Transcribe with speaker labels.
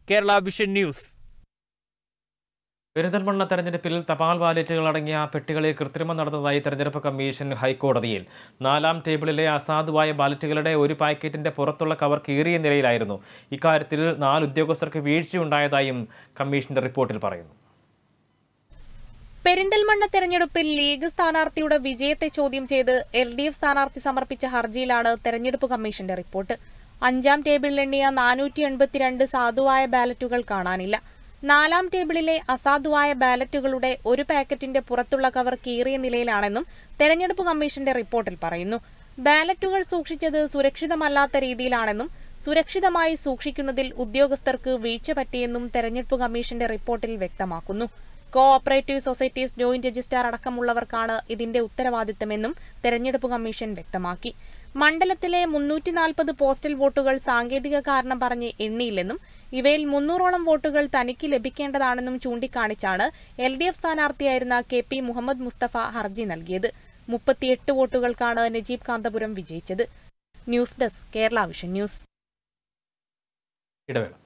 Speaker 1: Kerala vision news
Speaker 2: Perinthalmanna തെരഞ്ഞെടുപ്പിൽ തപാൽ ബാലറ്റുകൾ അടങ്ങിയ പെട്ടികളിൽ കൃത്രിമം നടന്നതായി തെരഞ്ഞെടുപ്പ് കമ്മീഷൻ ഹൈക്കോടതിയിൽ നാലാം ടേബിളിലെ അസാധുവായ ബാലറ്റുകളുടെ ഒരു പാക്കറ്റിന്റെ പുറത്തുള്ള കവർ കീറിയ നിലയിലായിരുന്നു ഇക്കാര്യത്തിൽ നാല് ഉദ്യോഗസ്ഥർക്ക് വീഴ്ചയുണ്ടായതായും കമ്മീഷന്റെ റിപ്പോർട്ടിൽ പറയുന്നു
Speaker 3: പെരിന്തൽമണ്ണ തെരഞ്ഞെടുപ്പിൽ ലീഗ് സ്ഥാനാർത്ഥിയുടെ വിജയത്തെ ചോദ്യം ചെയ്ത് എൽ ഡി എഫ് സ്ഥാനാർത്ഥി സമർപ്പിച്ച ഹർജിയിലാണ് തെരഞ്ഞെടുപ്പ് കമ്മീഷന്റെ റിപ്പോർട്ട് അഞ്ചാം ടേബിളിൽ എണ്ണിയ നാനൂറ്റി എൺപത്തിരണ്ട് സാധുവായ ബാലറ്റുകൾ കാണാനില്ല നാലാം ടേബിളിലെ അസാധുവായ ബാലറ്റുകളുടെ ഒരു പാക്കറ്റിന്റെ പുറത്തുള്ള കവർ കീറിയ നിലയിലാണെന്നും തെരഞ്ഞെടുപ്പ് കമ്മീഷന്റെ റിപ്പോർട്ടിൽ പറയുന്നു ബാലറ്റുകൾ സൂക്ഷിച്ചത് സുരക്ഷിതമല്ലാത്ത രീതിയിലാണെന്നും സുരക്ഷിതമായി സൂക്ഷിക്കുന്നതിൽ ഉദ്യോഗസ്ഥർക്ക് വീഴ്ച പറ്റിയെന്നും തെരഞ്ഞെടുപ്പ് കമ്മീഷന്റെ റിപ്പോർട്ടിൽ വ്യക്തമാക്കുന്നു co operative societies joint registrar അടക്കമുള്ളവർക്കാണ് ഇതിന്റെ ഉത്തരവാദിത്തമെന്നും തെരഞ്ഞെടുപ്പ് കമ്മീഷൻ വ്യക്തമാക്കി മണ്ഡലത്തിലെ മുന്നൂറ്റി നാൽപ്പത് പോസ്റ്റൽ വോട്ടുകൾ സാങ്കേതിക കാരണം പറഞ്ഞ് എണ്ണിയില്ലെന്നും ഇവയിൽ മുന്നൂറോളം വോട്ടുകൾ തനിക്ക് ലഭിക്കേണ്ടതാണെന്നും ചൂണ്ടിക്കാണിച്ചാണ് എൽ ഡി എഫ് സ്ഥാനാർത്ഥിയായിരുന്ന കെ പി മുഹമ്മദ് മുസ്തഫ ഹർജി നൽകിയത് മുപ്പത്തിയെട്ട് വോട്ടുകൾക്കാണ് നജീബ് കാന്തപുരം വിജയിച്ചത് news desk Kerala vision news
Speaker 2: ഇടവേള